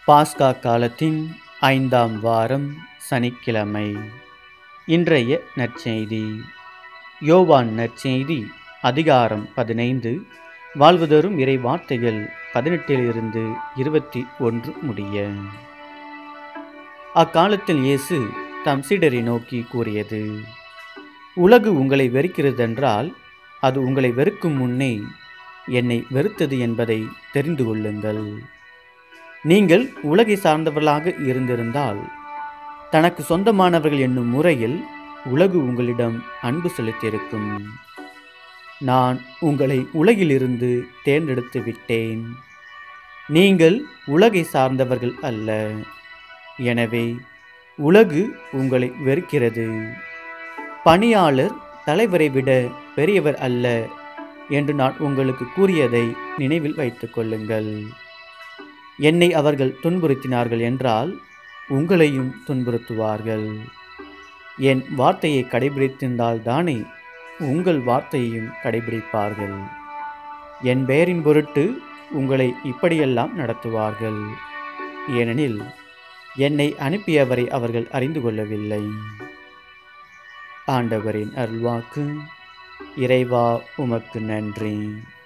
பாஸ்கா காலத்தின் ஐந்தாம் வாரம் சனிக்கிழமை இன்றைய நற்செய்தி யோவான் நற்செய்தி அதிகாரம் பதினைந்து வாழ்வுதரும் இறை வார்த்தைகள் பதினெட்டிலிருந்து இருபத்தி ஒன்று முடிய அக்காலத்தில் இயேசு தம் சீடரை நோக்கி கூறியது உலகு உங்களை வெறுக்கிறதென்றால் அது உங்களை வெறுக்கும் முன்னே என்னை வெறுத்தது என்பதை தெரிந்து கொள்ளுங்கள் நீங்கள் உலகை சார்ந்தவர்களாக இருந்திருந்தால் தனக்கு சொந்தமானவர்கள் என்னும் முறையில் உலகு உங்களிடம் அன்பு செலுத்தியிருக்கும் நான் உங்களை உலகிலிருந்து தேர்ந்தெடுத்து விட்டேன் நீங்கள் உலகை சார்ந்தவர்கள் அல்ல எனவே உலகு உங்களை வெறுக்கிறது பணியாளர் தலைவரை விட பெரியவர் அல்ல என்று நான் உங்களுக்கு கூறியதை நினைவில் வைத்துக் கொள்ளுங்கள் என்னை அவர்கள் துன்புறுத்தினார்கள் என்றால் உங்களையும் துன்புறுத்துவார்கள் என் வார்த்தையை கடைபிடித்திருந்தால் தானே உங்கள் வார்த்தையையும் கடைபிடிப்பார்கள் என் பெயரின் பொருட்டு உங்களை இப்படியெல்லாம் நடத்துவார்கள் ஏனெனில் என்னை அனுப்பியவரை அவர்கள் அறிந்து கொள்ளவில்லை ஆண்டவரின் அருள்வாக்கு இறைவா உமக்கு நன்றி